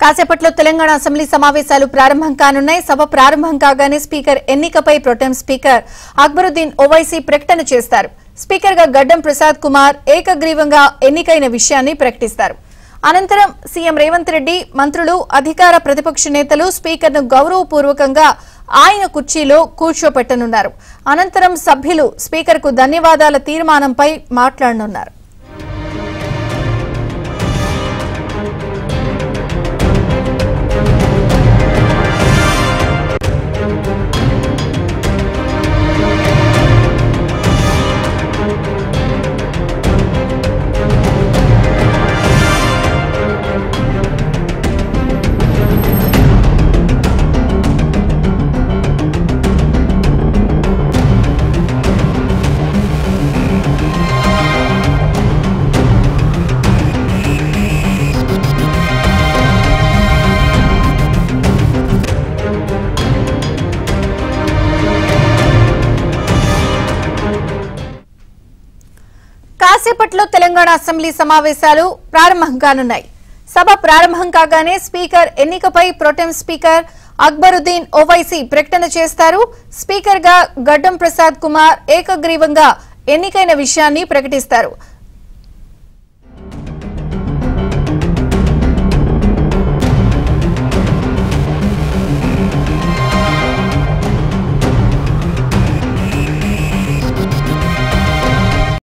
కాసేపట్లో తెలంగాణ అసెంబ్లీ సమావేశాలు ప్రారంభం కానున్నాయి సభ ప్రారంభం కాగానే స్పీకర్ ఎన్నికపై ప్రొటెం స్పీకర్ అక్బరుద్దీన్ ఓవైసీ ప్రకటన చేస్తారు స్పీకర్ గా గడ్డం ప్రసాద్ కుమార్ ఏకగ్రీవంగా ఎన్నికైన విషయాన్ని ప్రకటిస్తారు అనంతరం సీఎం రేవంత్ రెడ్డి మంత్రులు అధికార ప్రతిపక్ష నేతలు స్పీకర్ను గౌరవపూర్వకంగా ఆయన కుర్చీలో కూర్చోపెట్టనున్నారు అనంతరం సభ్యులు స్పీకర్కు ధన్యవాదాల తీర్మానంపై మాట్లాడనున్నారు కాసేపట్లో తెలంగాణ అసెంబ్లీ సమావేశాలు ప్రారంభం కానున్నాయి సభ ప్రారంభం కాగానే స్పీకర్ ఎన్నికపై ప్రొటెం స్పీకర్ అక్బరుద్దీన్ ఓవైసీ ప్రకటన చేస్తారు స్పీకర్ గా గడ్డం ప్రసాద్ కుమార్ ఏకగ్రీవంగా ఎన్నికైన విషయాన్ని ప్రకటిస్తారు